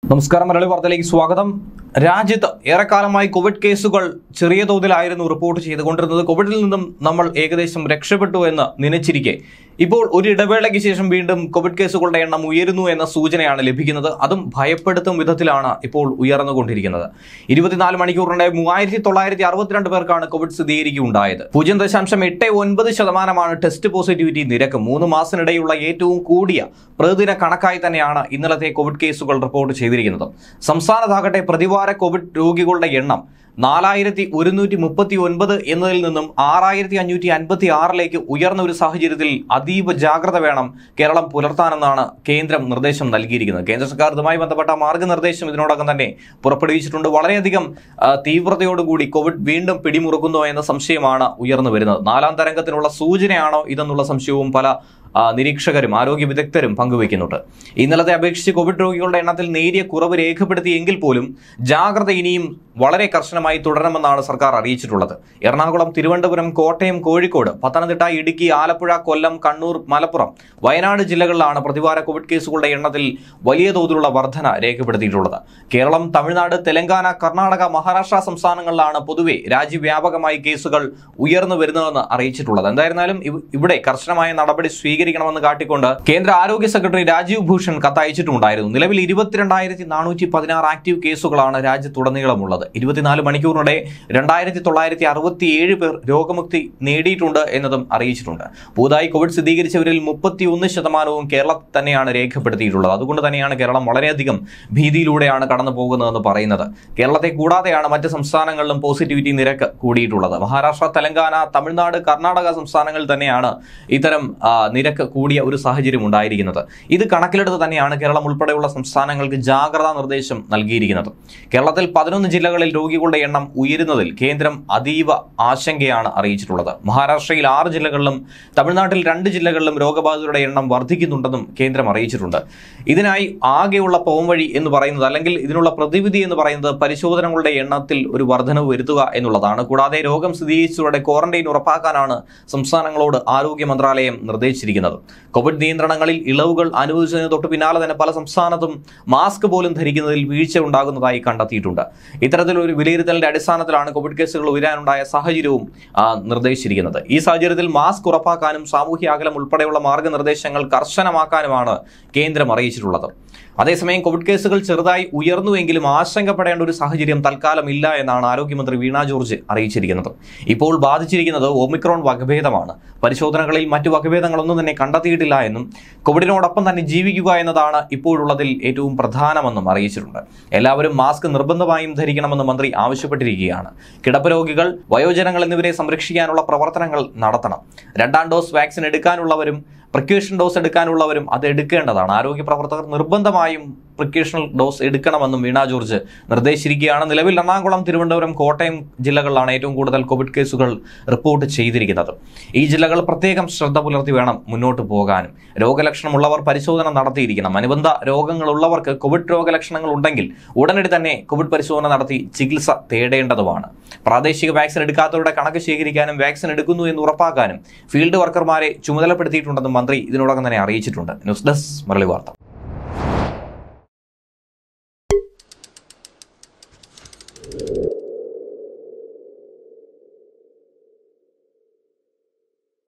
നമസ്കാരം മലയാളി വാർത്തയിലേക്ക് സ്വാഗതം രാജ്യത്ത് ഏറെക്കാലമായി കോവിഡ് കേസുകൾ ചെറിയ തോതിലായിരുന്നു റിപ്പോർട്ട് ചെയ്തുകൊണ്ടിരുന്നത് കോവിഡിൽ നിന്നും നമ്മൾ ഏകദേശം രക്ഷപ്പെട്ടു എന്ന് നനച്ചിരിക്കെ ഇപ്പോൾ ഒരു ഇടവേളയ്ക്ക് ശേഷം വീണ്ടും കോവിഡ് കേസുകളുടെ എണ്ണം ഉയരുന്നു എന്ന സൂചനയാണ് ലഭിക്കുന്നത് അതും ഭയപ്പെടുത്തും വിധത്തിലാണ് ഇപ്പോൾ ഉയർന്നുകൊണ്ടിരിക്കുന്നത് ഇരുപത്തിനാല് മണിക്കൂറിനിടെ മൂവായിരത്തി തൊള്ളായിരത്തി അറുപത്തിരണ്ട് പേർക്കാണ് കോവിഡ് സ്ഥിരീകരിക്കുകയുണ്ടായത് പൂജ്യം ദശാംശം എട്ട് ഒൻപത് ശതമാനമാണ് ടെസ്റ്റ് പോസിറ്റിവിറ്റി നിരക്ക് മൂന്ന് മാസത്തിനിടെയുള്ള ഏറ്റവും കൂടിയ പ്രതിദിന കണക്കായി തന്നെയാണ് ഇന്നലത്തെ കോവിഡ് കേസുകൾ റിപ്പോർട്ട് ചെയ്തിരിക്കുന്നത് സംസ്ഥാനത്താകട്ടെ പ്രതിവാര കോവിഡ് രോഗികളുടെ എണ്ണം നാലായിരത്തി ഒരുന്നൂറ്റി മുപ്പത്തി ഒൻപത് എന്നതിൽ നിന്നും ആറായിരത്തി അഞ്ഞൂറ്റി അൻപത്തി ആറിലേക്ക് ഉയർന്ന ഒരു സാഹചര്യത്തിൽ അതീവ ജാഗ്രത വേണം കേരളം പുലർത്താനെന്നാണ് കേന്ദ്രം നിർദ്ദേശം നൽകിയിരിക്കുന്നത് കേന്ദ്ര സർക്കാർ ഇതുമായി ബന്ധപ്പെട്ട മാർഗനിർദ്ദേശം ഇതിനോടകം തന്നെ പുറപ്പെടുവിച്ചിട്ടുണ്ട് വളരെയധികം ആ, തീവ്രതയോടുകൂടി കോവിഡ് വീണ്ടും പിടിമുറുക്കുന്നോ എന്ന സംശയമാണ് ഉയർന്നു വരുന്നത് നാലാം തരംഗത്തിനുള്ള സൂചനയാണോ ഇതെന്നുള്ള സംശയവും പല ആ, നിരീക്ഷകരും ആരോഗ്യ വിദഗ്ധരും പങ്കുവയ്ക്കുന്നുണ്ട് ഇന്നലത്തെ അപേക്ഷിച്ച് കോവിഡ് രോഗികളുടെ എണ്ണത്തിൽ നേരിയ കുറവ് രേഖപ്പെടുത്തിയെങ്കിൽ പോലും ജാഗ്രത ഇനിയും വളരെ കർശനമായി തുടരണമെന്നാണ് സർക്കാർ അറിയിച്ചിട്ടുള്ളത് എറണാകുളം തിരുവനന്തപുരം കോട്ടയം കോഴിക്കോട് പത്തനംതിട്ട ഇടുക്കി ആലപ്പുഴ കൊല്ലം കണ്ണൂർ മലപ്പുറം വയനാട് ജില്ലകളിലാണ് പ്രതിവാര കോവിഡ് കേസുകളുടെ എണ്ണത്തിൽ വലിയ തോതിലുള്ള വർധന രേഖപ്പെടുത്തിയിട്ടുള്ളത് കേരളം തമിഴ്നാട് തെലങ്കാന കർണാടക മഹാരാഷ്ട്ര സംസ്ഥാനങ്ങളിലാണ് പൊതുവെ രാജ്യവ്യാപകമായി കേസുകൾ ഉയർന്നു വരുന്നതെന്ന് അറിയിച്ചിട്ടുള്ളത് എന്തായിരുന്നാലും ഇവ- ഇവിടെ കർശനമായ നടപടി സ്വീകരിക്കണമെന്ന് കാട്ടിക്കൊണ്ട് കേന്ദ്ര ആരോഗ്യ സെക്രട്ടറി രാജീവ് ഭൂഷൺ കത്തയച്ചിട്ടുണ്ടായിരുന്നു നിലവിൽ ഇരുപത്തിരണ്ടായിരത്തി നാനൂറ്റി പതിനാറ് ആക്റ്റീവ് കേസുകളാണ് രാജ്യത്തുടനീളമുള്ളത് ഇരുപത്തിനാല് മണിക്കൂറിനിടെ രണ്ടായിരത്തി തൊള്ളായിരത്തി അറുപത്തിയേഴ് പേർ രോഗമുക്തി നേടിയിട്ടുണ്ട് എന്നതും അറിയിച്ചിട്ടുണ്ട് പുതുതായി കോവിഡ് സ്ഥിരീകരിച്ചവരിൽ മുപ്പത്തിയൊന്ന് ശതമാനവും കേരളത്തിൽ തന്നെയാണ് രേഖപ്പെടുത്തിയിട്ടുള്ളത് അതുകൊണ്ട് തന്നെയാണ് കേരളം വളരെയധികം ഭീതിയിലൂടെയാണ് കടന്നു പോകുന്നതെന്ന് പറയുന്നത് കേരളത്തെ കൂടാതെയാണ് മറ്റ് സംസ്ഥാനങ്ങളിലും പോസിറ്റിവിറ്റി നിരക്ക് കൂടിയിട്ടുള്ളത് മഹാരാഷ്ട്ര തെലങ്കാന തമിഴ്നാട് കർണാടക സംസ്ഥാനങ്ങളിൽ തന്നെയാണ് ഇത്തരം ആ, നിരക്ക് കൂടിയ ഒരു സാഹചര്യം ഉണ്ടായിരിക്കുന്നത് ഇത് കണക്കിലെടുത്ത് തന്നെയാണ് കേരളം ഉൾപ്പെടെയുള്ള സംസ്ഥാനങ്ങൾക്ക് ജാഗ്രതാ നിർദ്ദേശം നൽകിയിരിക്കുന്നത് കേരളത്തിൽ പതിനൊന്ന് ജില്ലകളിൽ രോഗികളുടെ എണ്ണം ഉയരുന്നതിൽ കേന്ദ്രം അതീവ ആശങ്കയാണ് അറിയിച്ചിട്ടുള്ളത് മഹാരാഷ്ട്രയിൽ ആറ് ജില്ലകളിലും തമിഴ്നാട്ടിൽ രണ്ട് ജില്ലകളിലും രോഗബാധിതരുടെ എണ്ണം വർദ്ധിക്കുന്നുണ്ടെന്നും കേന്ദ്രം അറിയിച്ചിട്ടുണ്ട് ഇതിനായി ആകെയുള്ള പോംവഴി എന്ന് പറയുന്നത് അല്ലെങ്കിൽ ഇതിനുള്ള പ്രതിവിധി എന്ന് പറയുന്നത് പരിശോധനകളുടെ എണ്ണത്തിൽ ഒരു വർധനവ് വരുത്തുക എന്നുള്ളതാണ് കൂടാതെ രോഗം സ്ഥിരീകരിച്ചവരുടെ ക്വാറന്റൈൻ ഉറപ്പാക്കാനാണ് സംസ്ഥാനങ്ങളോട് ആരോഗ്യ മന്ത്രാലയം നിർദ്ദേശിച്ചിരിക്കുന്നത് കോവിഡ് നിയന്ത്രണങ്ങളിൽ ഇളവുകൾ അനുവദിച്ചതിന് തൊട്ട് പിന്നാലെ തന്നെ പല സംസ്ഥാനത്തും മാസ്ക് പോലും ധരിക്കുന്നതിൽ വീഴ്ച ഉണ്ടാകുന്നതായി കണ്ടെത്തിയിട്ടുണ്ട് ഇത്തരത്തിലൊരു വിലയിരുത്തലിന്റെ അടിസ്ഥാനത്തിലാണ് കോവിഡ് കേസുകൾ ഉയരാനുണ്ടായ സാഹചര്യവും ആ, നിർദ്ദേശിച്ചിരിക്കുന്നത് ഈ സാഹചര്യത്തിൽ മാസ്ക് ഉറപ്പാക്കാനും സാമൂഹ്യ അകലം ഉൾപ്പെടെയുള്ള മാർഗനിർദ്ദേശങ്ങൾ കർശനമാക്കാനുമാണ് കേന്ദ്രം അറിയിച്ചിട്ടുള്ളത് അതേസമയം കോവിഡ് കേസുകൾ ചെറുതായി ഉയർന്നുവെങ്കിലും ആശങ്കപ്പെടേണ്ട ഒരു സാഹചര്യം തൽക്കാലം ഇല്ല എന്നാണ് ആരോഗ്യമന്ത്രി വീണ ജോർജ് അറിയിച്ചിരിക്കുന്നത് ഇപ്പോൾ ബാധിച്ചിരിക്കുന്നത് ഒമിക്രോൺ വകഭേദമാണ് പരിശോധനകളിൽ മറ്റു വകഭേദങ്ങളൊന്നും തന്നെ കണ്ടെത്തിയിട്ടില്ല എന്നും കോവിഡിനോടൊപ്പം തന്നെ ജീവിക്കുക എന്നതാണ് ഇപ്പോഴുള്ളതിൽ ഏറ്റവും പ്രധാനമെന്നും അറിയിച്ചിട്ടുണ്ട് എല്ലാവരും മാസ്ക് നിർബന്ധമായും ധരിക്കണമെന്ന് മന്ത്രി ആവശ്യപ്പെട്ടിരിക്കുകയാണ് കിടപ്പ് രോഗികൾ വയോജനങ്ങൾ എന്നിവരെ സംരക്ഷിക്കാനുള്ള പ്രവർത്തനങ്ങൾ നടത്തണം രണ്ടാം ഡോസ് വാക്സിൻ എടുക്കാനുള്ളവരും പ്രിക്യൂഷൻ ഡോസ് എടുക്കാനുള്ളവരും അത് എടുക്കേണ്ടതാണ് ആരോഗ്യ പ്രവർത്തകർ നിർബന്ധമായും പ്രിക്യൂഷണൽ ഡോസ് എടുക്കണമെന്നും വീണ ജോർജ് നിർദ്ദേശിച്ചിരിക്കുകയാണ് നിലവിൽ എറണാകുളം തിരുവനന്തപുരം കോട്ടയം ജില്ലകളിലാണ് ഏറ്റവും കൂടുതൽ കോവിഡ് കേസുകൾ റിപ്പോർട്ട് ചെയ്തിരിക്കുന്നത് ഈ ജില്ലകൾ പ്രത്യേകം ശ്രദ്ധ പുലർത്തി വേണം മുന്നോട്ട് പോകാനും രോഗലക്ഷണമുള്ളവർ പരിശോധന നടത്തിയിരിക്കണം അനുബന്ധ രോഗങ്ങളുള്ളവർക്ക് കോവിഡ് രോഗലക്ഷണങ്ങൾ ഉണ്ടെങ്കിൽ ഉടനടി തന്നെ കോവിഡ് പരിശോധന നടത്തി ചികിത്സ തേടേണ്ടതുമാണ് പ്രാദേശിക വാക്സിൻ എടുക്കാത്തവരുടെ കണക്ക് ശേഖരിക്കാനും വാക്സിൻ എടുക്കുന്നു എന്ന് ഉറപ്പാക്കാനും ഫീൽഡ് വർക്കർമാരെ ചുമതലപ്പെടുത്തിയിട്ടുണ്ടെന്നും മന്ത്രി ഇതിനോടകം തന്നെ അറിയിച്ചിട്ടുണ്ട് ന്യൂസ് ഡെസ്ക് മലയാളി വാർത്ത